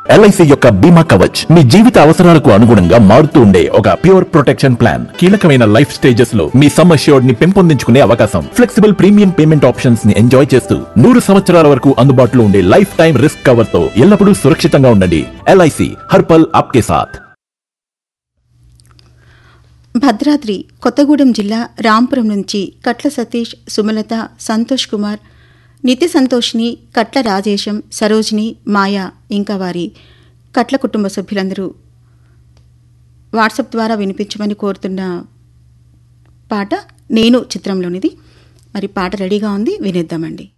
LIC యొక్క బీమా కవచ్ మీ జీవిత అవసరాలకు అనుగుణంగా మారుతూ ఉండే ఒక ప్యూర్ ప్రొటెక్షన్ ప్లాన్ కీలకమైన లైఫ్ స్టేజెస్ లో మీ సమ్ అష్యూర్డ్ ని పెంపొందించుకునే అవకాశం ఫ్లెక్సిబుల్ ప్రీమియం పేమెంట్ ఆప్షన్స్ ని ఎంజాయ్ చేస్తూ నూరు సంవత్సరాల వరకు అందుబాటులో ఉండే లైఫ్ టైం రిస్క్ కవర్ తో ఎల్లప్పుడూ సురక్షితంగా ఉండండి ఎల్ఐసి హర్పల్ ఆప్కే సాథ్ భద్రాద్రి కొత్తగూడెం జిల్లా రాంపురం నుంచి కట్ల సతీష్ సుమలత సంతోష్ కుమార్ నితి సంతోష్ని కట్ల రాజేశం సరోజిని మాయా ఇంకా వారి కట్ల కుటుంబ సభ్యులందరూ వాట్సాప్ ద్వారా వినిపించమని కోరుతున్న పాట నేను చిత్రంలోనిది మరి పాట రెడీగా ఉంది వినేద్దామండి